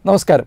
നമസ്കാരം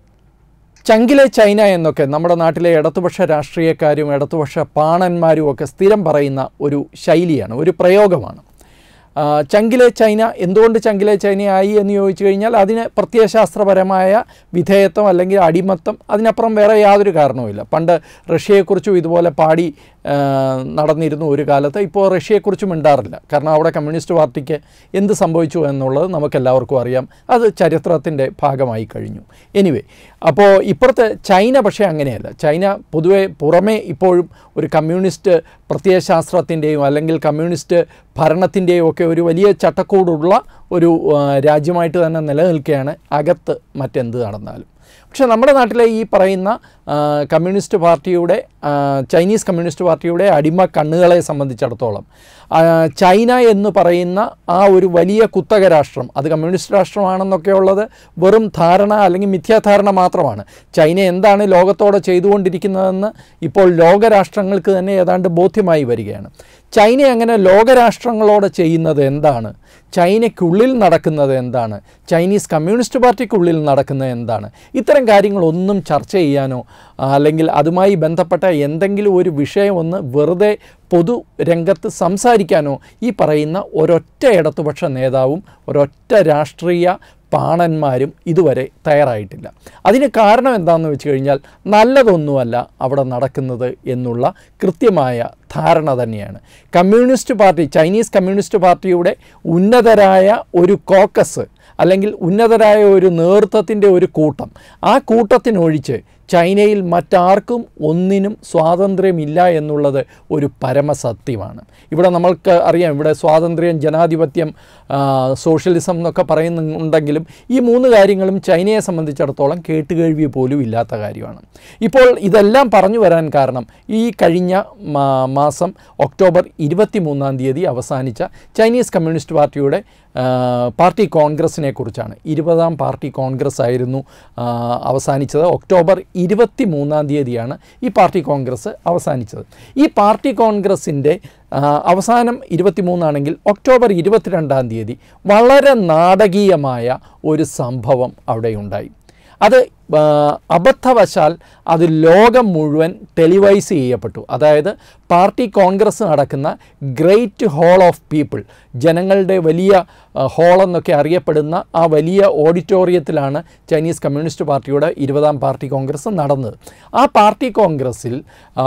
ചങ്കിലെ ചൈന എന്നൊക്കെ നമ്മുടെ നാട്ടിലെ ഇടതുപക്ഷ രാഷ്ട്രീയക്കാരും ഇടതുപക്ഷ പാണന്മാരും ഒക്കെ സ്ഥിരം പറയുന്ന ഒരു ശൈലിയാണ് ഒരു പ്രയോഗമാണ് ആ, ചങ്കിലെ ചൈന എന്തുകൊണ്ട് ചങ്കിലെ ചൈനയായി എന്ന് ചോദിച്ചു കഴിഞ്ഞാൽ അതിന് പ്രത്യയശാസ്ത്രപരമായ വിധേയത്വം അല്ലെങ്കിൽ അടിമത്തം അതിനപ്പുറം വേറെ യാതൊരു കാരണവുമില്ല പണ്ട് റഷ്യയെക്കുറിച്ചും ഇതുപോലെ പാടി ആ, നടന്നിരുന്നു ഒരു കാലത്ത് ഇപ്പോൾ റഷ്യയെക്കുറിച്ചും മിണ്ടാറില്ല കാരണം അവിടെ കമ്മ്യൂണിസ്റ്റ് പാർട്ടിക്ക് എന്ത് സംഭവിച്ചു എന്നുള്ളത് നമുക്കെല്ലാവർക്കും അറിയാം അത് ചരിത്രത്തിൻ്റെ ഭാഗമായി കഴിഞ്ഞു എനിവേ അപ്പോൾ ഇപ്പുറത്തെ ചൈന പക്ഷേ അങ്ങനെയല്ല ചൈന പൊതുവെ പുറമേ ഇപ്പോഴും ഒരു കമ്മ്യൂണിസ്റ്റ് പ്രത്യയശാസ്ത്രത്തിൻ്റെയും അല്ലെങ്കിൽ കമ്മ്യൂണിസ്റ്റ് ഭരണത്തിൻ്റെയും ഒക്കെ ഒരു വലിയ ചട്ടക്കൂടുള്ള ഒരു ആ, രാജ്യമായിട്ട് തന്നെ നിലനിൽക്കുകയാണ് അകത്ത് മറ്റെന്ത് നടന്നാലും പക്ഷേ നമ്മുടെ നാട്ടിലെ ഈ പറയുന്ന ആ, കമ്മ്യൂണിസ്റ്റ് പാർട്ടിയുടെ ആ, ചൈനീസ് കമ്മ്യൂണിസ്റ്റ് പാർട്ടിയുടെ അടിമ കണ്ണുകളെ സംബന്ധിച്ചിടത്തോളം ആ, ചൈന എന്ന് പറയുന്ന ആ ഒരു വലിയ കുത്തക രാഷ്ട്രം അത് കമ്മ്യൂണിസ്റ്റ് രാഷ്ട്രമാണെന്നൊക്കെ ഉള്ളത് വെറും ധാരണ അല്ലെങ്കിൽ മിഥ്യാധാരണ മാത്രമാണ് ചൈന എന്താണ് ലോകത്തോടെ ചെയ്തുകൊണ്ടിരിക്കുന്നതെന്ന് ഇപ്പോൾ ലോകരാഷ്ട്രങ്ങൾക്ക് തന്നെ ഏതാണ്ട് ബോധ്യമായി വരികയാണ് ചൈന അങ്ങനെ ലോകരാഷ്ട്രങ്ങളോട് ചെയ്യുന്നത് എന്താണ് ചൈനയ്ക്കുള്ളിൽ നടക്കുന്നത് എന്താണ് ചൈനീസ് കമ്മ്യൂണിസ്റ്റ് പാർട്ടിക്കുള്ളിൽ നടക്കുന്നത് എന്താണ് ഇത്തരം കാര്യങ്ങളൊന്നും ചർച്ച ചെയ്യാനോ ആ, അല്ലെങ്കിൽ അതുമായി ബന്ധപ്പെട്ട എന്തെങ്കിലും ഒരു വിഷയം ഒന്ന് വെറുതെ പൊതു രംഗത്ത് സംസാരിക്കാനോ ഈ പറയുന്ന ഒരൊറ്റ ഇടതുപക്ഷ നേതാവും ഒരൊറ്റ രാഷ്ട്രീയ പാണന്മാരും ഇതുവരെ തയ്യാറായിട്ടില്ല അതിന് കാരണം എന്താണെന്ന് വെച്ച് കഴിഞ്ഞാൽ നല്ലതൊന്നുമല്ല അവിടെ നടക്കുന്നത് എന്നുള്ള കൃത്യമായ ധാരണ തന്നെയാണ് കമ്മ്യൂണിസ്റ്റ് പാർട്ടി ചൈനീസ് കമ്മ്യൂണിസ്റ്റ് പാർട്ടിയുടെ ഉന്നതരായ ഒരു കോക്കസ് അല്ലെങ്കിൽ ഉന്നതരായ ഒരു നേതൃത്വത്തിൻ്റെ ഒരു കൂട്ടം ആ കൂട്ടത്തിനൊഴിച്ച് ചൈനയിൽ മറ്റാർക്കും ഒന്നിനും സ്വാതന്ത്ര്യമില്ല എന്നുള്ളത് ഒരു പരമസത്യമാണ് ഇവിടെ നമ്മൾക്ക് അറിയാം ഇവിടെ സ്വാതന്ത്ര്യം ജനാധിപത്യം ആ, സോഷ്യലിസം എന്നൊക്കെ പറയുന്നുണ്ടെങ്കിലും ഈ മൂന്ന് കാര്യങ്ങളും ചൈനയെ സംബന്ധിച്ചിടത്തോളം കേട്ടുകേഴ്വി പോലും ഇല്ലാത്ത കാര്യമാണ് ഇപ്പോൾ ഇതെല്ലാം പറഞ്ഞു വരാൻ കാരണം ഈ കഴിഞ്ഞ മാ- മാസം ഒക്ടോബർ ഇരുപത്തി മൂന്നാം തീയതി അവസാനിച്ച ചൈനീസ് കമ്മ്യൂണിസ്റ്റ് പാർട്ടിയുടെ ആ, പാർട്ടി കോൺഗ്രസിനെ കുറിച്ചാണ് ഇരുപതാം പാർട്ടി കോൺഗ്രസ് ആയിരുന്നു ആ, അവസാനിച്ചത് ഒക്ടോബർ ഇരുപത്തി മൂന്നാം തീയതിയാണ് ഈ പാർട്ടി കോൺഗ്രസ് അവസാനിച്ചത് ഈ പാർട്ടി കോൺഗ്രസിൻ്റെ ആ, അവസാനം ഇരുപത്തി മൂന്നാണെങ്കിൽ ഒക്ടോബർ ഇരുപത്തിരണ്ടാം തീയതി വളരെ നാടകീയമായ ഒരു സംഭവം അവിടെ ഉണ്ടായി അത് ആ, അബദ്ധവശാൽ അത് ലോകം മുഴുവൻ ടെലിവൈസ് ചെയ്യപ്പെട്ടു അതായത് പാർട്ടി കോൺഗ്രസ് നടക്കുന്ന ഗ്രേറ്റ് ഹോൾ ഓഫ് പീപ്പിൾ ജനങ്ങളുടെ വലിയ ഹോൾ എന്നൊക്കെ അറിയപ്പെടുന്ന ആ വലിയ ഓഡിറ്റോറിയത്തിലാണ് ചൈനീസ് കമ്മ്യൂണിസ്റ്റ് പാർട്ടിയുടെ ഇരുപതാം പാർട്ടി കോൺഗ്രസ് നടന്നത് ആ പാർട്ടി കോൺഗ്രസ്സിൽ ആ,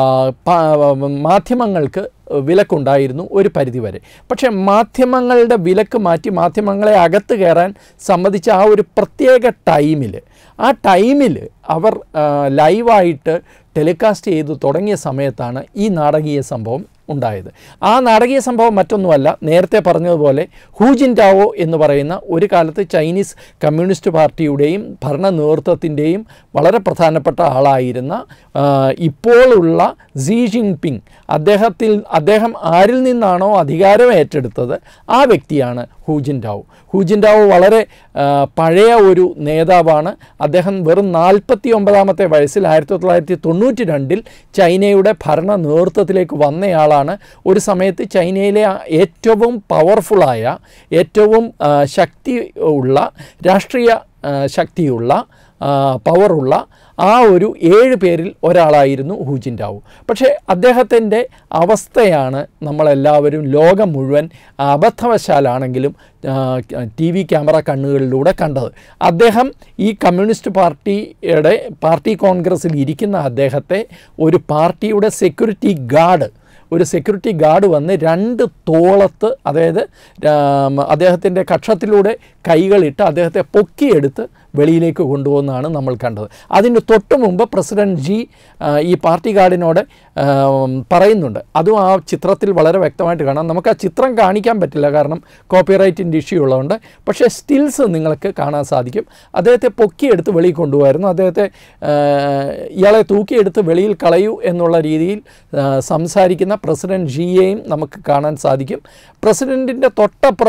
പ- മാധ്യമങ്ങൾക്ക് വിലക്കുണ്ടായിരുന്നു ഒരു പരിധിവരെ പക്ഷേ മാധ്യമങ്ങളുടെ വിലക്ക് മാറ്റി മാധ്യമങ്ങളെ അകത്ത് കയറാൻ സംബന്ധിച്ച ആ ഒരു പ്രത്യേക ടൈമിൽ ആ ടൈമിൽ അവർ ആ, ലൈവായിട്ട് ടെലികാസ്റ്റ് ചെയ്ത് തുടങ്ങിയ സമയത്താണ് ഈ നാടകീയ സംഭവം ഉണ്ടായത് ആ നാടകീയ സംഭവം മറ്റൊന്നുമല്ല നേരത്തെ പറഞ്ഞതുപോലെ ഹൂജിൻറ്റാവോ എന്ന് പറയുന്ന ഒരു കാലത്ത് ചൈനീസ് കമ്മ്യൂണിസ്റ്റ് പാർട്ടിയുടെയും ഭരണ നേതൃത്വത്തിൻ്റെയും വളരെ പ്രധാനപ്പെട്ട ആളായിരുന്ന ആ, ഇപ്പോഴുള്ള സി ജിൻപിങ് അദ്ദേഹത്തിൽ അദ്ദേഹം ആരിൽ നിന്നാണോ അധികാരം ഏറ്റെടുത്തത് ആ വ്യക്തിയാണ് ഹൂജിൻറ്റാവോ ഹൂജിൻറ്റാവോ വളരെ ആ, പഴയ ഒരു നേതാവാണ് അദ്ദേഹം വെറും നാൽപ്പത്തി ഒമ്പതാമത്തെ വയസ്സിൽ ആയിരത്തി തൊള്ളായിരത്തി തൊണ്ണൂറ്റി രണ്ടിൽ ചൈനയുടെ ഭരണ നേതൃത്വത്തിലേക്ക് വന്നയാളാണ് ഒരു സമയത്ത് ചൈനയിലെ ആ ഏറ്റവും പവർഫുള്ളായ ഏറ്റവും ആ, ശക്തി ഉള്ള രാഷ്ട്രീയ ആ, ശക്തിയുള്ള ആ, പവറുള്ള ആ ഒരു ഏഴ് പേരിൽ ഒരാളായിരുന്നു ഹൂജിൻറ്റാവു പക്ഷേ അദ്ദേഹത്തിൻ്റെ അവസ്ഥയാണ് നമ്മളെല്ലാവരും ലോകം മുഴുവൻ അബദ്ധവശാലാണെങ്കിലും ടി വി ക്യാമറ കണ്ണുകളിലൂടെ കണ്ടത് അദ്ദേഹം ഈ കമ്മ്യൂണിസ്റ്റ് പാർട്ടിയുടെ പാർട്ടി കോൺഗ്രസ്സിൽ ഇരിക്കുന്ന അദ്ദേഹത്തെ ഒരു പാർട്ടിയുടെ സെക്യൂരിറ്റി ഗാർഡ് ഒരു സെക്യൂരിറ്റി ഗാർഡ് വന്ന് രണ്ട് തോളത്ത് അതായത് അദ്ദേഹത്തിൻ്റെ കക്ഷത്തിലൂടെ കൈകളിട്ട് അദ്ദേഹത്തെ പൊക്കിയെടുത്ത് വെളിയിലേക്ക് കൊണ്ടുപോകുന്നതാണ് നമ്മൾ കണ്ടത് അതിന് തൊട്ട് മുമ്പ് പ്രസിഡന്റ് ജി ആ, ഈ പാർട്ടി ഗാർഡിനോട് ആ, പറയുന്നുണ്ട് അതും ആ ചിത്രത്തിൽ വളരെ വ്യക്തമായിട്ട് കാണാം നമുക്ക് ആ ചിത്രം കാണിക്കാൻ പറ്റില്ല കാരണം കോപ്പിറൈറ്റിൻ്റെ ഇഷ്യൂ ഉള്ളതുകൊണ്ട് പക്ഷേ സ്റ്റിൽസ് നിങ്ങൾക്ക് കാണാൻ സാധിക്കും അദ്ദേഹത്തെ പൊക്കിയെടുത്ത് വെളിയിൽ കൊണ്ടുപോകായിരുന്നു അദ്ദേഹത്തെ ആ, ഇയാളെ തൂക്കിയെടുത്ത് വെളിയിൽ കളയൂ എന്നുള്ള രീതിയിൽ ആ, സംസാരിക്കുന്ന പ്രസിഡന്റ് ജിയെയും നമുക്ക് കാണാൻ സാധിക്കും പ്രസിഡൻറ്റിൻ്റെ തൊട്ടപ്പുറത്ത്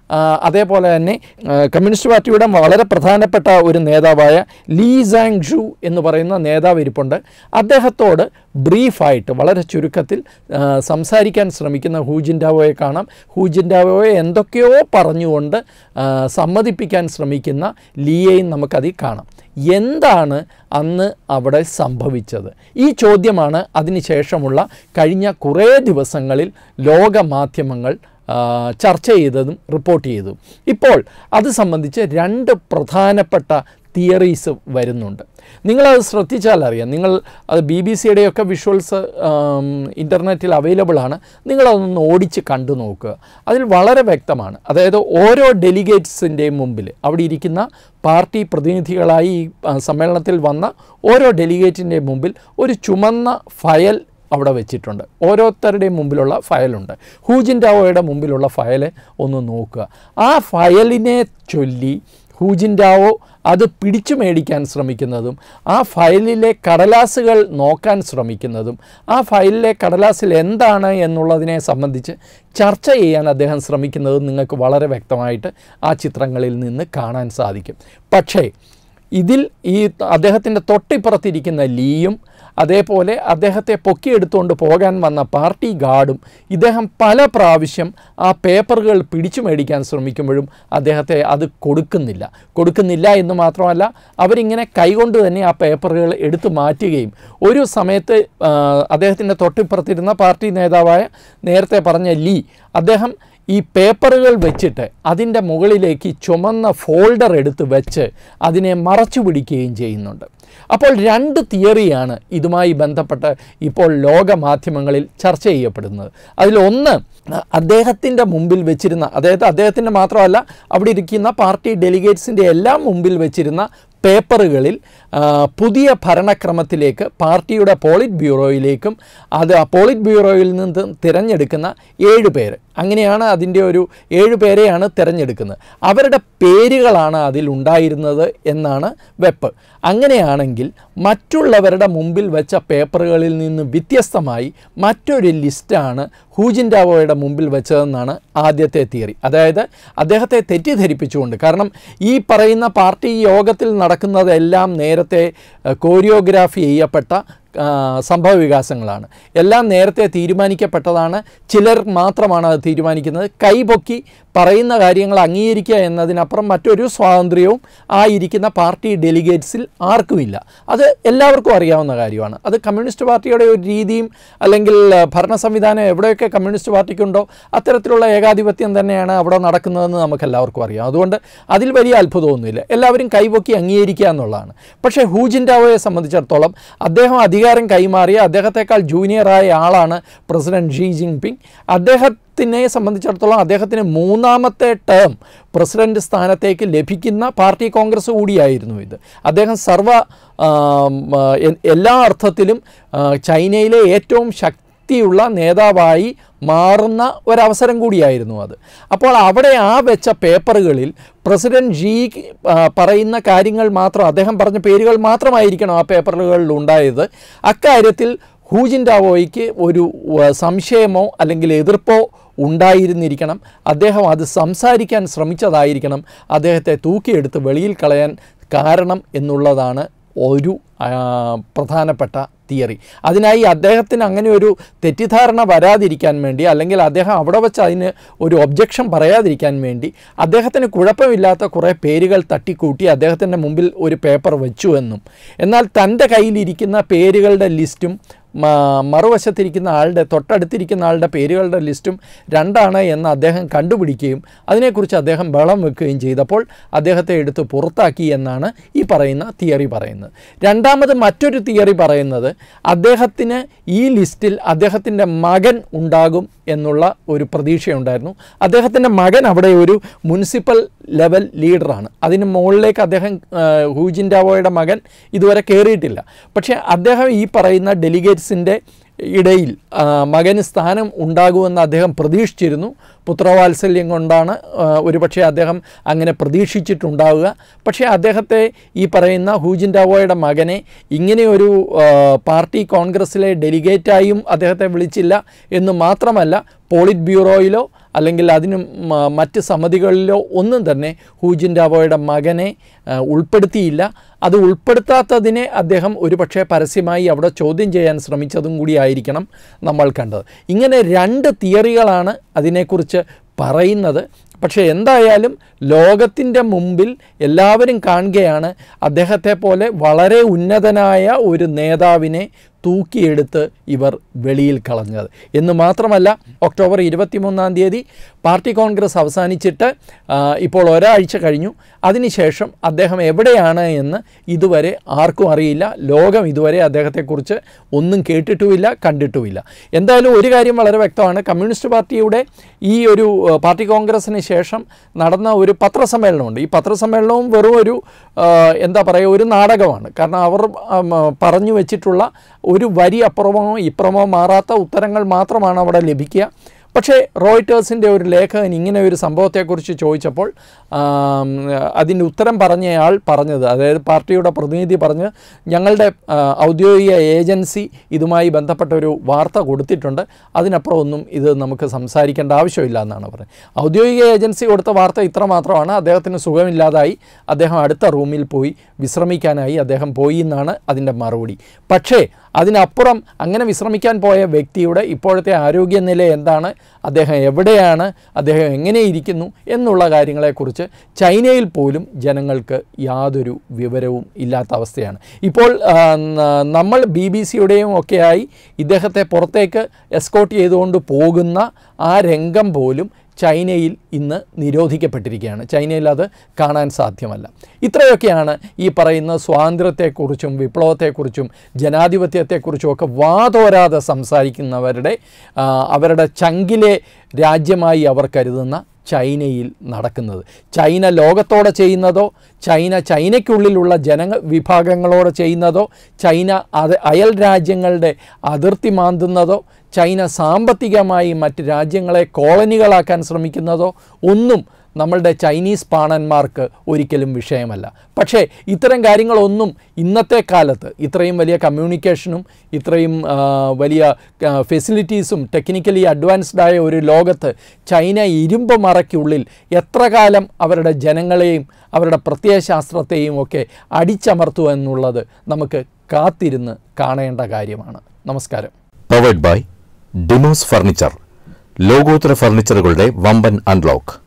ആ, അതേപോലെ തന്നെ ആ, കമ്മ്യൂണിസ്റ്റ് പാർട്ടിയുടെ വളരെ പ്രധാനപ്പെട്ട ഒരു നേതാവായ ലീ സാങ് ഷു എന്ന് പറയുന്ന നേതാവ് ഇരിപ്പുണ്ട് അദ്ദേഹത്തോട് ബ്രീഫായിട്ട് വളരെ ചുരുക്കത്തിൽ ആ, സംസാരിക്കാൻ ശ്രമിക്കുന്ന ഹൂജിൻഡാവോയെ കാണാം ഹൂജിൻഡാവോയെ എന്തൊക്കെയോ പറഞ്ഞുകൊണ്ട് ആ, സമ്മതിപ്പിക്കാൻ ശ്രമിക്കുന്ന ലീയെയും നമുക്കതിൽ കാണാം എന്താണ് അന്ന് അവിടെ സംഭവിച്ചത് ഈ ചോദ്യമാണ് അതിനുശേഷമുള്ള കഴിഞ്ഞ കുറേ ദിവസങ്ങളിൽ ലോകമാധ്യമങ്ങൾ ആ, ചർച്ച ചെയ്തതും റിപ്പോർട്ട് ചെയ്തതും ഇപ്പോൾ അത് സംബന്ധിച്ച് രണ്ട് പ്രധാനപ്പെട്ട തിയറീസ് വരുന്നുണ്ട് നിങ്ങളത് ശ്രദ്ധിച്ചാൽ അറിയാം നിങ്ങൾ അത് ബി ബി സിയുടെയൊക്കെ വിഷ്വൽസ് ഇൻ്റർനെറ്റിൽ അവൈലബിൾ ആണ് നിങ്ങളതൊന്ന് ഓടിച്ച് കണ്ടു നോക്കുക അതിൽ വളരെ വ്യക്തമാണ് അതായത് ഓരോ ഡെലിഗേറ്റ്സിൻ്റെയും മുമ്പിൽ അവിടെ ഇരിക്കുന്ന പാർട്ടി പ്രതിനിധികളായി ഈ ആ, സമ്മേളനത്തിൽ വന്ന ഓരോ ഡെലിഗേറ്റിൻ്റെയും മുമ്പിൽ ഒരു ചുമന്ന ഫയൽ അവിടെ വെച്ചിട്ടുണ്ട് ഓരോരുത്തരുടെയും മുമ്പിലുള്ള ഫയലുണ്ട് ഹൂജിൻഡാവോയുടെ മുമ്പിലുള്ള ഫയല് ഒന്ന് നോക്കുക ആ ഫയലിനെ ചൊല്ലി ഹൂജിൻഡാവോ അത് പിടിച്ചു മേടിക്കാൻ ശ്രമിക്കുന്നതും ആ ഫയലിലെ കടലാസുകൾ നോക്കാൻ ശ്രമിക്കുന്നതും ആ ഫയലിലെ കടലാസിൽ എന്താണ് എന്നുള്ളതിനെ സംബന്ധിച്ച് ചർച്ച ചെയ്യാൻ അദ്ദേഹം ശ്രമിക്കുന്നതും നിങ്ങൾക്ക് വളരെ വ്യക്തമായിട്ട് ആ ചിത്രങ്ങളിൽ നിന്ന് കാണാൻ സാധിക്കും പക്ഷേ ഇതിൽ ഈ അദ്ദേഹത്തിൻ്റെ തൊട്ടിപ്പുറത്തിരിക്കുന്ന ലീയും അതേപോലെ അദ്ദേഹത്തെ പൊക്കിയെടുത്തുകൊണ്ട് പോകാൻ വന്ന പാർട്ടി ഗാർഡും ഇദ്ദേഹം പല പ്രാവശ്യം ആ പേപ്പറുകൾ പിടിച്ചു മേടിക്കാൻ ശ്രമിക്കുമ്പോഴും അദ്ദേഹത്തെ അത് കൊടുക്കുന്നില്ല കൊടുക്കുന്നില്ല എന്ന് മാത്രമല്ല അവരിങ്ങനെ കൈകൊണ്ട് തന്നെ ആ പേപ്പറുകൾ എടുത്തു മാറ്റുകയും ഒരു സമയത്ത് ആ, അദ്ദേഹത്തിൻ്റെ തൊട്ടിപ്പുറത്തിരുന്ന പാർട്ടി നേതാവായ നേരത്തെ പറഞ്ഞ ലീ അദ്ദേഹം ഈ പേപ്പറുകൾ വെച്ചിട്ട് അതിൻ്റെ മുകളിലേക്ക് ചുമന്ന ഫോൾഡർ എടുത്ത് വെച്ച് അതിനെ മറച്ചു പിടിക്കുകയും ചെയ്യുന്നുണ്ട് അപ്പോൾ രണ്ട് തിയറിയാണ് ഇതുമായി ബന്ധപ്പെട്ട് ഇപ്പോൾ ലോക മാധ്യമങ്ങളിൽ ചർച്ച ചെയ്യപ്പെടുന്നത് അതിലൊന്ന് അദ്ദേഹത്തിൻ്റെ മുമ്പിൽ വെച്ചിരുന്ന അതായത് അദ്ദേഹത്തിൻ്റെ മാത്രമല്ല അവിടെ ഇരിക്കുന്ന പാർട്ടി ഡെലിഗേറ്റ്സിൻ്റെ എല്ലാം മുമ്പിൽ വെച്ചിരുന്ന പേപ്പറുകളിൽ ആ, പുതിയ ഭരണക്രമത്തിലേക്ക് പാർട്ടിയുടെ പോളിറ്റ് ബ്യൂറോയിലേക്കും അത് ആ പോളിറ്റ് ബ്യൂറോയിൽ നിന്ന് തിരഞ്ഞെടുക്കുന്ന ഏഴ് പേര് അങ്ങനെയാണ് അതിൻ്റെ ഒരു ഏഴ് പേരെയാണ് തിരഞ്ഞെടുക്കുന്നത് അവരുടെ പേരുകളാണ് അതിൽ ഉണ്ടായിരുന്നത് എന്നാണ് വെപ്പ് അങ്ങനെയാണെങ്കിൽ മറ്റുള്ളവരുടെ മുമ്പിൽ വെച്ച പേപ്പറുകളിൽ നിന്ന് വ്യത്യസ്തമായി മറ്റൊരു ലിസ്റ്റാണ് ഹൂജിൻഡാവോയുടെ മുമ്പിൽ വെച്ചതെന്നാണ് ആദ്യത്തെ തിയറി അതായത് അദ്ദേഹത്തെ തെറ്റിദ്ധരിപ്പിച്ചുകൊണ്ട് കാരണം ഈ പറയുന്ന പാർട്ടി യോഗത്തിൽ നടക്കുന്നതെല്ലാം നേരത്തെ കോറിയോഗ്രാഫി ചെയ്യപ്പെട്ട ആ, സംഭവ വികാസങ്ങളാണ് എല്ലാം നേരത്തെ തീരുമാനിക്കപ്പെട്ടതാണ് ചിലർ മാത്രമാണ് അത് തീരുമാനിക്കുന്നത് കൈപൊക്കി പറയുന്ന കാര്യങ്ങൾ അംഗീകരിക്കുക എന്നതിനപ്പുറം മറ്റൊരു സ്വാതന്ത്ര്യവും ആ ഇരിക്കുന്ന പാർട്ടി ഡെലിഗേറ്റ്സിൽ ആർക്കുമില്ല അത് എല്ലാവർക്കും അറിയാവുന്ന കാര്യമാണ് അത് കമ്മ്യൂണിസ്റ്റ് പാർട്ടിയുടെ ഒരു രീതിയും അല്ലെങ്കിൽ ആ, ഭരണ സംവിധാനം എവിടെയൊക്കെ കമ്മ്യൂണിസ്റ്റ് പാർട്ടിക്കുണ്ടോ അത്തരത്തിലുള്ള ഏകാധിപത്യം തന്നെയാണ് അവിടെ നടക്കുന്നതെന്ന് നമുക്ക് എല്ലാവർക്കും അറിയാം അതുകൊണ്ട് അതിൽ വലിയ അത്ഭുതമൊന്നുമില്ല എല്ലാവരും കൈപൊക്കി അംഗീകരിക്കുക എന്നുള്ളതാണ് പക്ഷേ ഹൂജിൻഡാവോയെ സംബന്ധിച്ചിടത്തോളം അദ്ദേഹം അധികാരം കൈമാറിയ അദ്ദേഹത്തെക്കാൾ ജൂനിയറായ ആളാണ് പ്രസിഡന്റ് ഷീ ജിൻപിങ് അദ്ദേഹത്തിനെ സംബന്ധിച്ചിടത്തോളം അദ്ദേഹത്തിന് മൂന്നാമത്തെ ടേം പ്രസിഡന്റ് സ്ഥാനത്തേക്ക് ലഭിക്കുന്ന പാർട്ടി കോൺഗ്രസ് കൂടിയായിരുന്നു ഇത് അദ്ദേഹം സർവ ആം, ആ, എ- എല്ലാ അർത്ഥത്തിലും ആ, ചൈനയിലെ ഏറ്റവും ശക്തി ശക്തിയുള്ള നേതാവായി മാറുന്ന ഒരവസരം കൂടിയായിരുന്നു അത് അപ്പോൾ അവിടെ ആ വെച്ച പേപ്പറുകളിൽ പ്രസിഡന്റ് ജി ആ, പറയുന്ന കാര്യങ്ങൾ മാത്രം അദ്ദേഹം പറഞ്ഞ പേരുകൾ മാത്രമായിരിക്കണം ആ പേപ്പറുകളിൽ ഉണ്ടായത് അക്കാര്യത്തിൽ ഹൂജിൻഡാവോയ്ക്ക് ഒരു ആ, സംശയമോ അല്ലെങ്കിൽ എതിർപ്പോ ഉണ്ടായിരുന്നിരിക്കണം അദ്ദേഹം അത് സംസാരിക്കാൻ ശ്രമിച്ചതായിരിക്കണം അദ്ദേഹത്തെ തൂക്കിയെടുത്ത് വെളിയിൽ കളയാൻ കാരണം എന്നുള്ളതാണ് ഒരു ആ, പ്രധാനപ്പെട്ട തിയറി അതിനായി അദ്ദേഹത്തിന് അങ്ങനെ ഒരു തെറ്റിദ്ധാരണ വരാതിരിക്കാൻ വേണ്ടി അല്ലെങ്കിൽ അദ്ദേഹം അവിടെ വെച്ച് അതിന് ഒരു ഒബ്ജക്ഷൻ പറയാതിരിക്കാൻ വേണ്ടി അദ്ദേഹത്തിന് കുഴപ്പമില്ലാത്ത കുറേ പേരുകൾ തട്ടിക്കൂട്ടി അദ്ദേഹത്തിൻ്റെ മുമ്പിൽ ഒരു പേപ്പർ വെച്ചു എന്നും എന്നാൽ തൻ്റെ കയ്യിലിരിക്കുന്ന പേരുകളുടെ ലിസ്റ്റും മ- മറുവശത്തിരിക്കുന്ന ആളുടെ തൊട്ടടുത്തിരിക്കുന്ന ആളുടെ പേരുകളുടെ ലിസ്റ്റും രണ്ടാണ് എന്ന് അദ്ദേഹം കണ്ടുപിടിക്കുകയും അതിനെക്കുറിച്ച് അദ്ദേഹം ബളം വെക്കുകയും ചെയ്തപ്പോൾ അദ്ദേഹത്തെ എടുത്ത് പുറത്താക്കി എന്നാണ് ഈ പറയുന്ന തിയറി പറയുന്നത് രണ്ടാമത് മറ്റൊരു തിയറി പറയുന്നത് അദ്ദേഹത്തിന് ഈ ലിസ്റ്റിൽ അദ്ദേഹത്തിൻ്റെ മകൻ ഉണ്ടാകും എന്നുള്ള ഒരു പ്രതീക്ഷയുണ്ടായിരുന്നു അദ്ദേഹത്തിൻ്റെ മകൻ അവിടെ ഒരു മുനിസിപ്പൽ ലെവൽ ലീഡറാണ് അതിന് മുകളിലേക്ക് അദ്ദേഹം ആ, ഹൂജിൻഡാവോയുടെ മകൻ ഇതുവരെ കയറിയിട്ടില്ല പക്ഷേ അദ്ദേഹം ഈ പറയുന്ന ഡെലിഗേറ്റ്സിൻ്റെ ഇടയിൽ ആ, മകന് സ്ഥാനം ഉണ്ടാകുമെന്ന് അദ്ദേഹം പ്രതീക്ഷിച്ചിരുന്നു പുത്രവാത്സല്യം കൊണ്ടാണ് ആ, ഒരുപക്ഷെ അദ്ദേഹം അങ്ങനെ പ്രതീക്ഷിച്ചിട്ടുണ്ടാവുക പക്ഷേ അദ്ദേഹത്തെ ഈ പറയുന്ന ഹൂജിൻഡാവോയുടെ മകനെ ഇങ്ങനെയൊരു ആ, പാർട്ടി കോൺഗ്രസ്സിലെ ഡെലിഗേറ്റായും അദ്ദേഹത്തെ വിളിച്ചില്ല എന്ന് മാത്രമല്ല പോളിറ്റ് ബ്യൂറോയിലോ അല്ലെങ്കിൽ അതിന് മ- മറ്റ് സമിതികളിലോ ഒന്നും തന്നെ ഹൂ ജിൻഡാവോയുടെ മകനെ ആ, ഉൾപ്പെടുത്തിയില്ല അത് ഉൾപ്പെടുത്താത്തതിനെ അദ്ദേഹം ഒരുപക്ഷെ പരസ്യമായി അവിടെ ചോദ്യം ചെയ്യാൻ ശ്രമിച്ചതും കൂടി ആയിരിക്കണം നമ്മൾ കണ്ടത് ഇങ്ങനെ രണ്ട് തിയറികളാണ് അതിനെക്കുറിച്ച് പറയുന്നത് പക്ഷേ എന്തായാലും ലോകത്തിൻ്റെ മുമ്പിൽ എല്ലാവരും കാണുകയാണ് അദ്ദേഹത്തെ പോലെ വളരെ ഉന്നതനായ ഒരു നേതാവിനെ തൂക്കിയെടുത്ത് ഇവർ വെളിയിൽ കളഞ്ഞത് എന്ന് മാത്രമല്ല ഒക്ടോബർ ഇരുപത്തിമൂന്നാം തീയതി പാർട്ടി കോൺഗ്രസ് അവസാനിച്ചിട്ട് ആ, ഇപ്പോൾ ഒരാഴ്ച കഴിഞ്ഞു അതിനുശേഷം അദ്ദേഹം എവിടെയാണ് എന്ന് ഇതുവരെ ആർക്കും അറിയില്ല ലോകം ഇതുവരെ അദ്ദേഹത്തെക്കുറിച്ച് ഒന്നും കേട്ടിട്ടുമില്ല കണ്ടിട്ടുമില്ല എന്തായാലും ഒരു കാര്യം വളരെ വ്യക്തമാണ് കമ്മ്യൂണിസ്റ്റ് പാർട്ടിയുടെ ഈ ഒരു ആ, പാർട്ടി കോൺഗ്രസ്സിന് ശേഷം നടന്ന ഒരു പത്രസമ്മേളനമുണ്ട് ഈ പത്രസമ്മേളനവും വെറും ഒരു ആ, എന്താ പറയുക ഒരു നാടകമാണ് കാരണം അവർ ആം, പറഞ്ഞു വെച്ചിട്ടുള്ള ഒരു വരി അപ്പുറമോ ഇപ്പുറമോ മാറാത്ത ഉത്തരങ്ങൾ മാത്രമാണ് അവിടെ ലഭിക്കുക പക്ഷേ റോയിറ്റേഴ്സിൻ്റെ ഒരു ലേഖകൻ ഇങ്ങനെ ഒരു സംഭവത്തെക്കുറിച്ച് ചോദിച്ചപ്പോൾ ആം, അതിൻ്റെ ഉത്തരം പറഞ്ഞയാൾ പറഞ്ഞത് അതായത് പാർട്ടിയുടെ പ്രതിനിധി പറഞ്ഞ് ഞങ്ങളുടെ ആ, ഔദ്യോഗിക ഏജൻസി ഇതുമായി ബന്ധപ്പെട്ട ഒരു വാർത്ത കൊടുത്തിട്ടുണ്ട് അതിനപ്പുറം ഒന്നും ഇത് നമുക്ക് സംസാരിക്കേണ്ട ആവശ്യമില്ല എന്നാണ് പറഞ്ഞത് ഔദ്യോഗിക ഏജൻസി കൊടുത്ത വാർത്ത ഇത്ര മാത്രമാണ് അദ്ദേഹത്തിന് സുഖമില്ലാതായി അദ്ദേഹം അടുത്ത റൂമിൽ പോയി വിശ്രമിക്കാനായി അദ്ദേഹം പോയി എന്നാണ് അതിൻ്റെ മറുപടി പക്ഷേ അതിനപ്പുറം അങ്ങനെ വിശ്രമിക്കാൻ പോയ വ്യക്തിയുടെ ഇപ്പോഴത്തെ ആരോഗ്യനില എന്താണ് അദ്ദേഹം എവിടെയാണ് അദ്ദേഹം എങ്ങനെ ഇരിക്കുന്നു എന്നുള്ള കാര്യങ്ങളെക്കുറിച്ച് ചൈനയിൽ പോലും ജനങ്ങൾക്ക് യാതൊരു വിവരവും ഇല്ലാത്ത അവസ്ഥയാണ് ഇപ്പോൾ ആ, ന- നമ്മൾ ബി ബി സിയുടെയും ഒക്കെയായി ഇദ്ദേഹത്തെ പുറത്തേക്ക് എസ്കോട്ട് ചെയ്തുകൊണ്ട് പോകുന്ന ആ രംഗം പോലും ചൈനയിൽ ഇന്ന് നിരോധിക്കപ്പെട്ടിരിക്കുകയാണ് ചൈനയിൽ അത് കാണാൻ സാധ്യമല്ല ഇത്രയൊക്കെയാണ് ഈ പറയുന്ന സ്വാതന്ത്ര്യത്തെക്കുറിച്ചും വിപ്ലവത്തെക്കുറിച്ചും ജനാധിപത്യത്തെക്കുറിച്ചും ഒക്കെ വാതോരാതെ സംസാരിക്കുന്നവരുടെ ആ, അവരുടെ ചങ്കിലെ രാജ്യമായി അവർ കരുതുന്ന ചൈനയിൽ നടക്കുന്നത് ചൈന ലോകത്തോടെ ചെയ്യുന്നതോ ചൈന ചൈനയ്ക്കുള്ളിലുള്ള ജന വിഭാഗങ്ങളോട് ചെയ്യുന്നതോ ചൈന അത് അയൽ രാജ്യങ്ങളുടെ അതിർത്തി മാന്തുന്നതോ ചൈന സാമ്പത്തികമായി മറ്റ് രാജ്യങ്ങളെ കോളനികളാക്കാൻ ശ്രമിക്കുന്നതോ ഒന്നും നമ്മളുടെ ചൈനീസ് പാണന്മാർക്ക് ഒരിക്കലും വിഷയമല്ല പക്ഷേ ഇത്തരം കാര്യങ്ങളൊന്നും ഇന്നത്തെ കാലത്ത് ഇത്രയും വലിയ കമ്മ്യൂണിക്കേഷനും ഇത്രയും ആ, വലിയ ആ, ഫെസിലിറ്റീസും ടെക്നിക്കലി അഡ്വാൻസ്ഡ് ആയ ഒരു ലോകത്ത് ചൈന ഇരുമ്പ് മറയ്ക്കുള്ളിൽ എത്ര കാലം അവരുടെ ജനങ്ങളെയും അവരുടെ പ്രത്യയശാസ്ത്രത്തെയും ഒക്കെ അടിച്ചമർത്തുക എന്നുള്ളത് നമുക്ക് കാത്തിരുന്ന് കാണേണ്ട കാര്യമാണ് നമസ്കാരം പവേഡ് ബൈ ഡിമോസ് ഫർണിച്ചർ ലോകോത്തര ഫർണിച്ചറുകളുടെ വമ്പൻ അൺലോക്ക്